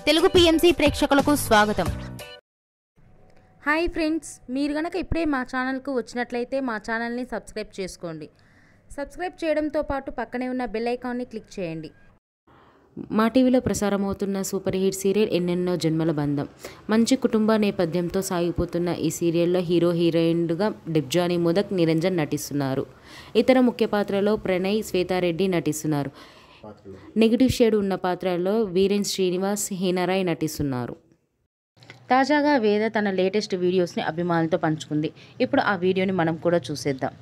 Telugu PMC ప్రేక్షకులకు స్వాగతం hi friends మీరు గనక ఇప్పుడే మా ఛానల్కు వచ్చినట్లయితే మా ఛానల్ని సబ్స్క్రైబ్ చేసుకోండి సబ్స్క్రైబ్ చేయడంతో పాటు పక్కనే ఉన్న బెల్ ఐకాన్ని క్లిక్ చేయండి మా టీవీలో ప్రసారమవుతున్న సూపర్ హిట్ సీరియల్ ఎన్నెన్నో జన్మల బంధం మంచి కుటుంబ నేపథ్యంతో సాగిపోతున్న ఈ సీరియల్లో హీరో హీరోయిన్గా డెబ్జానీ ముదక్ నిరంజన్ నటిస్తున్నారు ఇతర ముఖ్య పాత్రలో ప్రణయ్ శ్వేతారెడ్డి నటిస్తున్నారు నెగిటివ్ షేడ్ ఉన్న పాత్రలో వీరేన్ శ్రీనివాస్ హీనరాయ్ నటిస్తున్నారు తాజాగా వేద తన లేటెస్ట్ వీడియోస్ని అభిమానులతో పంచుకుంది ఇప్పుడు ఆ వీడియోని మనం కూడా చూసేద్దాం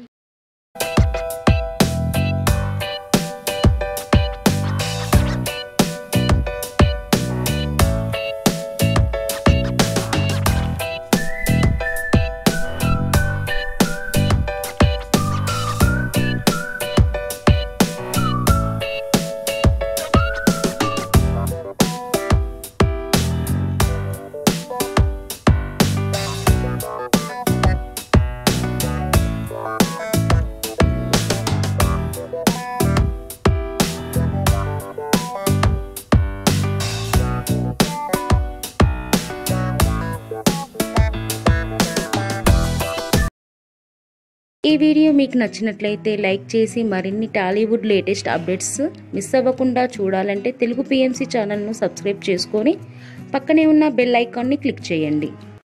ఈ వీడియో మీకు నచ్చినట్లయితే లైక్ చేసి మరిన్ని టాలీవుడ్ లేటెస్ట్ అప్డేట్స్ మిస్ అవ్వకుండా చూడాలంటే తెలుగు పిఎంసి ఛానల్ను సబ్స్క్రైబ్ చేసుకొని పక్కనే ఉన్న బెల్ ఐకాన్ని క్లిక్ చేయండి